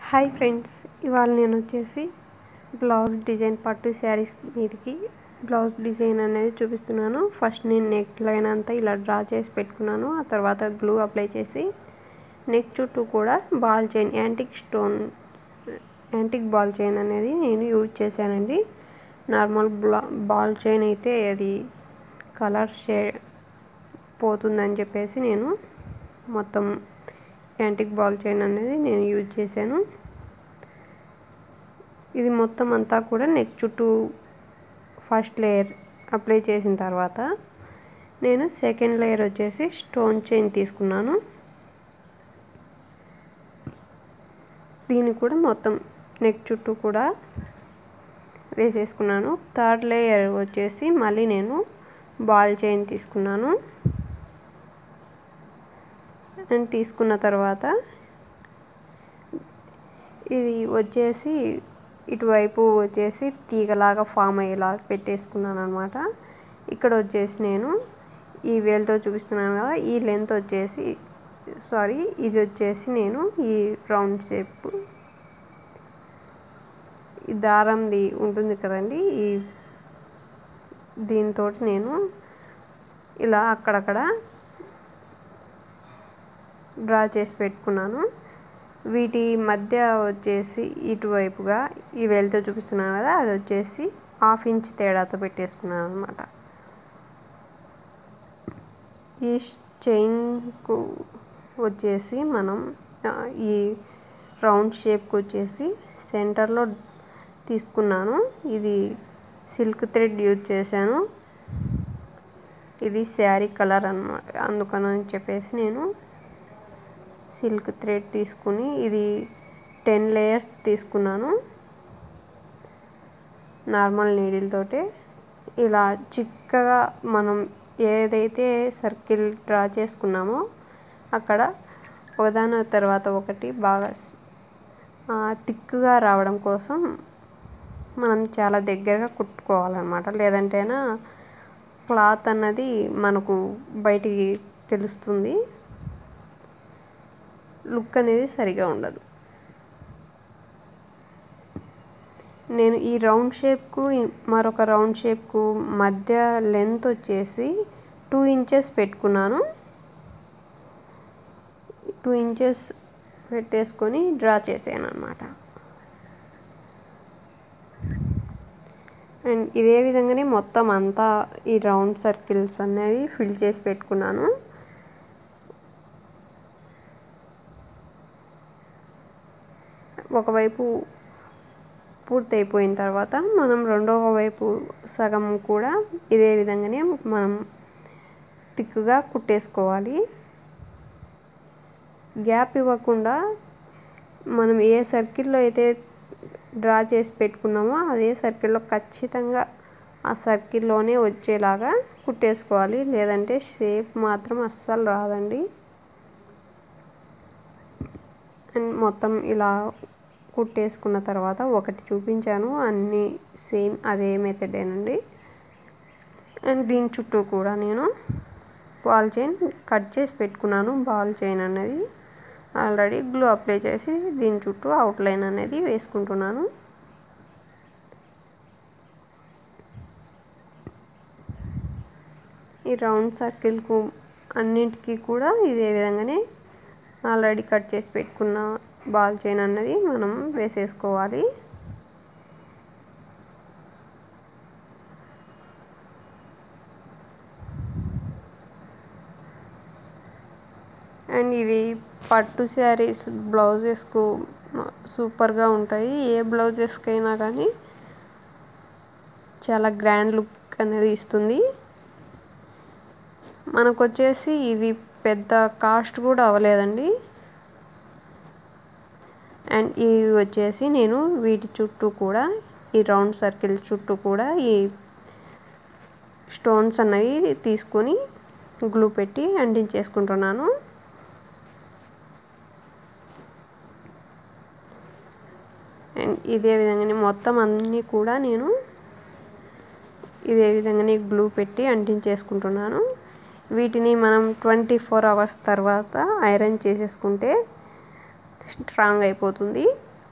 hi friends ఇవాళ నేను వచ్చేసి బ్లౌజ్ డిజైన్ పట్టు శారీస్ మీదకి బ్లౌజ్ డిజైన్ అనేది చూపిస్తున్నాను ఫస్ట్ నేను నెక్ లైన్ అంతా ఇలా డ్రా చేసి పెట్టుకున్నాను ఆ తర్వాత గ్లూ అప్లై చేసి నెక్ చుట్టూ కూడా ball chain antique stone antique ball chain అనేది నేను యూజ్ చేశానండి నార్మల్ బ్లా బాల్ చైన్ అయితే అది కలర్ షే పోతుందని చెప్పేసి నేను మొత్తం యాంటిక్ బాల్ చైన్ అనేది నేను యూజ్ చేశాను ఇది మొత్తం అంతా కూడా నెక్ చుట్టూ ఫస్ట్ లేయర్ అప్లై చేసిన తర్వాత నేను సెకండ్ లేయర్ వచ్చేసి స్టోన్ చైన్ తీసుకున్నాను దీన్ని కూడా మొత్తం నెక్ చుట్టూ కూడా వేసేసుకున్నాను థర్డ్ లేయర్ వచ్చేసి మళ్ళీ నేను బాల్ చైన్ తీసుకున్నాను అండ్ తీసుకున్న తర్వాత ఇది వచ్చేసి ఇటువైపు వచ్చేసి తీగలాగా ఫామ్ అయ్యేలా పెట్టేసుకున్నాను అనమాట ఇక్కడ వచ్చేసి నేను ఈ వేలతో చూపిస్తున్నాను కదా ఈ లెంత్ వచ్చేసి సారీ ఇది వచ్చేసి నేను ఈ రౌండ్ షేప్ ఈ దారంది ఉంటుంది కదండి ఈ దీంతో నేను ఇలా అక్కడక్కడ డ్రా చేసి పెట్టుకున్నాను వీటి మధ్య వచ్చేసి ఇటువైపుగా ఈ వేలతో చూపిస్తున్నాను కదా అది వచ్చేసి హాఫ్ ఇంచ్ తేడాతో పెట్టేసుకున్నాను అనమాట ఈ చైన్కు వచ్చేసి మనం ఈ రౌండ్ షేప్కి వచ్చేసి సెంటర్లో తీసుకున్నాను ఇది సిల్క్ థ్రెడ్ యూజ్ చేశాను ఇది శారీ కలర్ అనమాట అందుకని చెప్పేసి నేను సిల్క్ థ్రెడ్ తీసుకుని ఇది టెన్ లేయర్స్ తీసుకున్నాను నార్మల్ నీడిల్ తోటి ఇలా చిక్కగా మనం ఏదైతే సర్కిల్ డ్రా చేసుకున్నామో అక్కడ ఒకదాని తర్వాత ఒకటి బాగా థిక్గా రావడం కోసం మనం చాలా దగ్గరగా కుట్టుకోవాలన్నమాట లేదంటేనా క్లాత్ అన్నది మనకు బయటికి తెలుస్తుంది లుక్ అనేది సరిగా ఉండదు నేను ఈ రౌండ్ షేప్కు మరొక రౌండ్ షేప్కు మధ్య లెంత్ వచ్చేసి టూ ఇంచెస్ పెట్టుకున్నాను టూ ఇంచెస్ పెట్టేసుకొని డ్రా చేసాను అనమాట అండ్ ఇదే విధంగానే మొత్తం అంతా ఈ రౌండ్ సర్కిల్స్ అనేవి ఫిల్ చేసి పెట్టుకున్నాను ఒకవైపు పూర్తయిపోయిన తర్వాత మనం రెండవ వైపు సగం కూడా ఇదే విధంగానే మనం తిక్కుగా కుట్టేసుకోవాలి గ్యాప్ ఇవ్వకుండా మనం ఏ సర్కిల్లో అయితే డ్రా చేసి పెట్టుకున్నామో అదే సర్కిల్లో ఖచ్చితంగా ఆ సర్కిల్లోనే వచ్చేలాగా కుట్టేసుకోవాలి లేదంటే షేప్ మాత్రం అస్సలు రాదండి అండ్ మొత్తం ఇలా కుట్టేసుకున్న తర్వాత ఒకటి చూపించాను అన్నీ సేమ్ అదే మెథడేనండి అండ్ దీని చుట్టూ కూడా నేను బాల్ చైన్ కట్ చేసి పెట్టుకున్నాను బాల్ చైన్ అనేది ఆల్రెడీ గ్లూ అప్లై చేసి దీని చుట్టూ అవుట్లైన్ అనేది వేసుకుంటున్నాను ఈ రౌండ్ సర్కిల్కు అన్నింటికి కూడా ఇదే విధంగానే ఆల్రెడీ కట్ చేసి పెట్టుకున్న బాల్ చైన్ అన్నది మనం వేసేసుకోవాలి అండ్ ఇవి పట్టు శారీస్ బ్లౌజెస్కు సూపర్గా ఉంటాయి ఏ బ్లౌజెస్కైనా కానీ చాలా గ్రాండ్ లుక్ అనేది ఇస్తుంది మనకు వచ్చేసి ఇవి పెద్ద కాస్ట్ కూడా అవ్వలేదండి అండ్ ఇవి వచ్చేసి నేను వీటి చుట్టూ కూడా ఈ రౌండ్ సర్కిల్ చుట్టూ కూడా ఈ స్టోన్స్ అన్నవి తీసుకొని గ్లూ పెట్టి అంటించేసుకుంటున్నాను అండ్ ఇదే విధంగానే మొత్తం అన్నీ కూడా నేను ఇదే విధంగానే గ్లూ పెట్టి అంటించేసుకుంటున్నాను వీటిని మనం ట్వంటీ ఫోర్ అవర్స్ తర్వాత ఐరన్ చేసేసుకుంటే స్ట్రాంగ్ అయిపోతుంది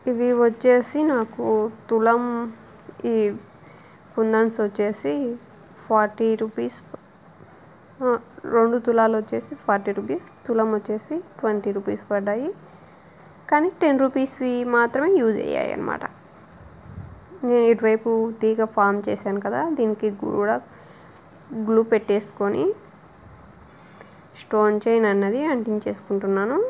ఇవి వచ్చేసి నాకు తులం ఈ కుందన్స్ వచ్చేసి ఫార్టీ రూపీస్ ఆ, రెండు తులాలు వచ్చేసి ఫార్టీ రూపీస్ తులం వచ్చేసి ట్వంటీ రూపీస్ పడ్డాయి కానీ టెన్ రూపీస్వి మాత్రమే యూజ్ అయ్యాయి అన్నమాట నేను ఇటువైపు తీగ ఫామ్ చేశాను కదా దీనికి కూడా గ్లూ పెట్టేసుకొని స్టోన్ చైన్ అన్నది అంటించేసుకుంటున్నాను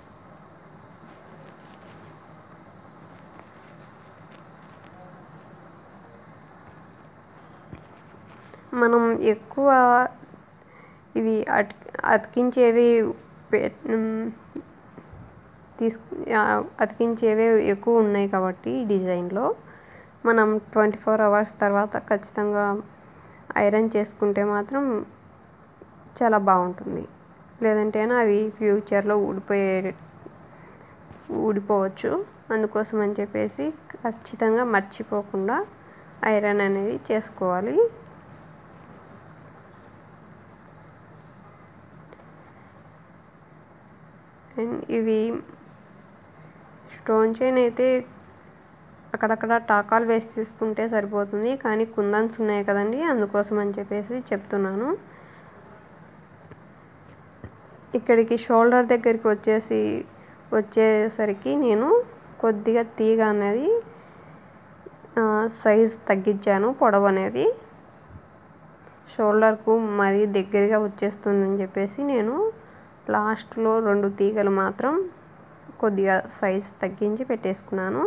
మనం ఎక్కువ ఇవి అట్ అతికించేవి పె- మ్, తీసుకు ఆ, అతికించేవే ఎక్కువ ఉన్నాయి కాబట్టి ఈ డిజైన్లో మనం ట్వంటీ ఫోర్ అవర్స్ తర్వాత ఖచ్చితంగా ఐరన్ చేసుకుంటే మాత్రం చాలా బాగుంటుంది లేదంటే అవి ఫ్యూచర్లో ఊడిపోయే ఊడిపోవచ్చు అందుకోసం అని చెప్పేసి ఖచ్చితంగా మర్చిపోకుండా ఐరన్ అనేది చేసుకోవాలి అండ్ ఇవి స్టోన్ చైన్ అయితే అక్కడక్కడ టాకాలు వేసి తీసుకుంటే సరిపోతుంది కానీ కుందన్స్ ఉన్నాయి కదండి అందుకోసం అని చెప్పేసి చెప్తున్నాను ఇక్కడికి షోల్డర్ దగ్గరికి వచ్చేసి వచ్చేసరికి నేను కొద్దిగా తీగ అనేది సైజ్ తగ్గించాను పొడవు అనేది షోల్డర్కు మరీ దగ్గరగా వచ్చేస్తుందని చెప్పేసి నేను లాస్ట్లో రెండు తీగలు మాత్రం కొద్దిగా సైజ్ తగ్గించి పెట్టేసుకున్నాను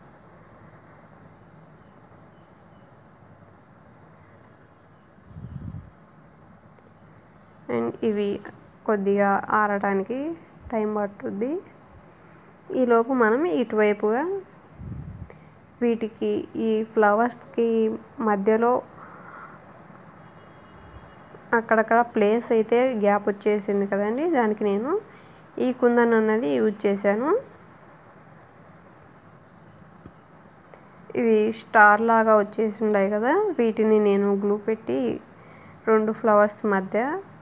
అండ్ ఇవి కొద్దిగా ఆరడానికి టైం పట్టుద్ది ఈలోపు మనం ఇటువైపుగా వీటికి ఈ ఫ్లవర్స్కి మధ్యలో అక్కడక్కడ ప్లేస్ అయితే గ్యాప్ వచ్చేసింది కదండి దానికి నేను ఈ కుందన్ అన్నది యూజ్ చేశాను ఇవి స్టార్ లాగా వచ్చేసి ఉన్నాయి కదా వీటిని నేను గ్లూ పెట్టి రెండు ఫ్లవర్స్ మధ్య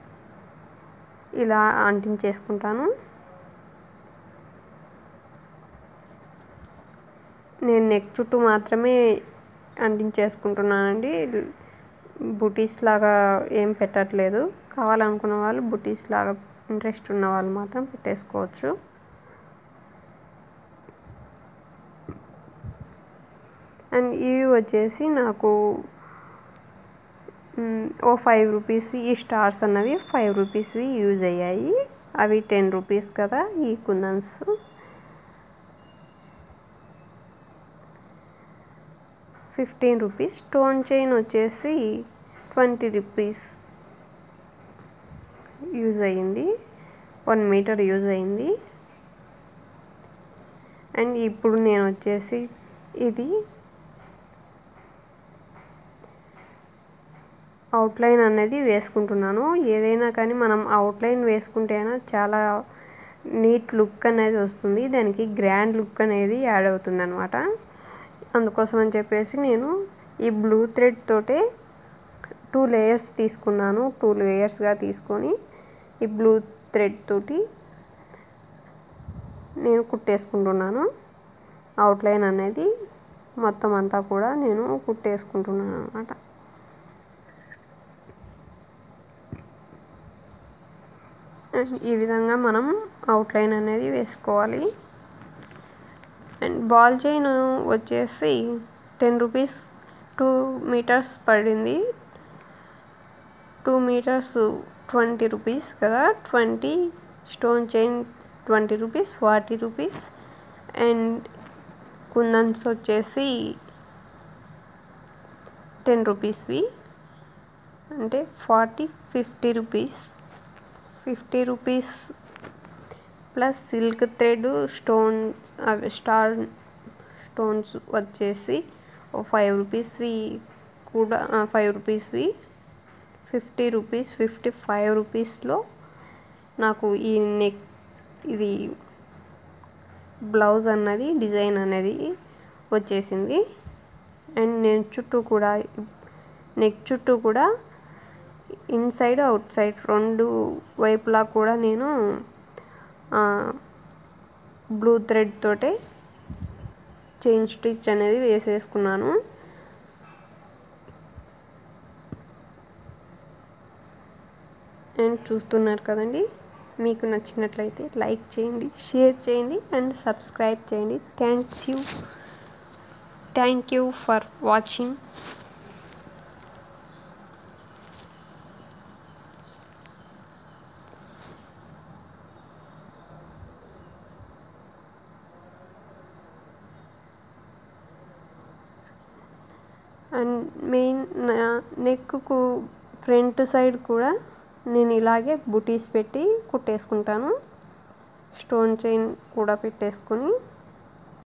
ఇలా అంటించేసుకుంటాను నేను నెక్ చుట్టూ మాత్రమే అంటించేసుకుంటున్నానండి బుటీస్ లాగా ఏం పెట్టట్లేదు కావాలనుకున్న వాళ్ళు బుటీస్ లాగా ఇంట్రెస్ట్ ఉన్న వాళ్ళు మాత్రం పెట్టేసుకోవచ్చు అండ్ ఇవి వచ్చేసి నాకు మ్, ఓ ఫైవ్ రూపీస్వి ఈ స్టార్స్ అన్నవి ఫైవ్ రూపీస్వి యూజ్ అయ్యాయి అవి టెన్ రూపీస్ కదా ఈ kundans fifteen rupees stone chain వచ్చేసి ట్వంటీ రూపీస్ యూజ్ అయ్యింది వన్ మీటర్ యూజ్ అయింది అండ్ ఇప్పుడు నేను వచ్చేసి ఇది అవుట్లైన్ అనేది వేసుకుంటున్నాను ఏదైనా కానీ మనం అవుట్లైన్ వేసుకుంటేనా చాలా నీట్ లుక్ అనేది వస్తుంది దానికి గ్రాండ్ లుక్ అనేది యాడ్ అవుతుంది అనమాట అందుకోసం అని చెప్పేసి నేను ఈ బ్లూ థ్రెడ్ తోటే టూ లేయర్స్ తీసుకున్నాను టూ లేయర్స్గా తీసుకొని ఈ బ్లూ థ్రెడ్ తోటి నేను కుట్టేసుకుంటున్నాను అవుట్లైన్ అనేది మొత్తం అంతా కూడా నేను కుట్టేసుకుంటున్నాను అనమాట ఈ విధంగా మనం అవుట్లైన్ అనేది వేసుకోవాలి అండ్ బాల్ చైన్ వచ్చేసి టెన్ రూపీస్ టూ మీటర్స్ పడింది టూ మీటర్స్ ట్వంటీ రూపీస్ కదా twenty stone chain twenty rupees forty rupees and kundans వచ్చేసి టెన్ రూపీస్వి అంటే forty fifty rupees fifty rupees plus silk thread stones అవి స్టార్ స్టోన్స్ వచ్చేసి ఓ five రూపీస్వి కూడా ఫైవ్ రూపీస్వి ఫిఫ్టీ రూపీస్ ఫిఫ్టీ ఫైవ్ రూపీస్లో నాకు ఈ నెక్ ఇది బ్లౌజ్ అన్నది డిజైన్ అనేది వచ్చేసింది అండ్ నేను చుట్టూ కూడా నెక్ చుట్టూ కూడా ఇన్సైడ్ అవుట్ సైడ్ రెండు వైపులా కూడా నేను బ్లూ థ్రెడ్ తోటే చైన్ స్టిచ్ అనేది వేసేసుకున్నాను అండ్ చూస్తున్నారు కదండి మీకు నచ్చినట్లయితే లైక్ చేయండి షేర్ చేయండి అండ్ సబ్స్క్రైబ్ చేయండి thanks you thank you for watching and main నెక్కు ఫ్రంట్ సైడ్ కూడా నేను ఇలాగే బుటీస్ పెట్టి కుట్టేసుకుంటాను స్టోన్ చైన్ కూడా పెట్టేసుకొని